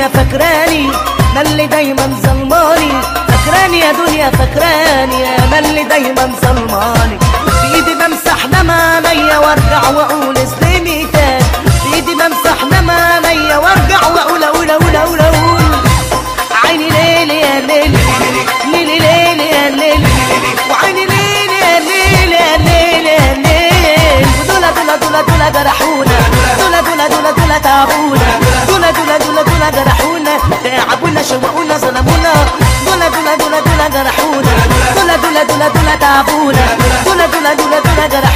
دنيا فاكراني انا اللي دايما ظلماني فاكراني يا دنيا فاكراني انا اللي دايما ظلماني بايدي بمسح دم عينيا وارجع واقول اسلمي تاني بايدي بمسح دم عينيا وارجع واقول اقول اقول اقول اقول عيني ليل يا ليل ليل ليل يا ليل وعيني ليل يا ليل يا ليل يا ليل ودولا دولا دولا دولا جرحونا دولا دولا دولا دولا تعبونا دولا دولا دولا دولا جرحونا تعبونا شوقونا ظلمونا دولا دولا دولا دولا جرحونا دولا دولا دولا دولا تعبونا دولا دولا دولا دولا جرحونا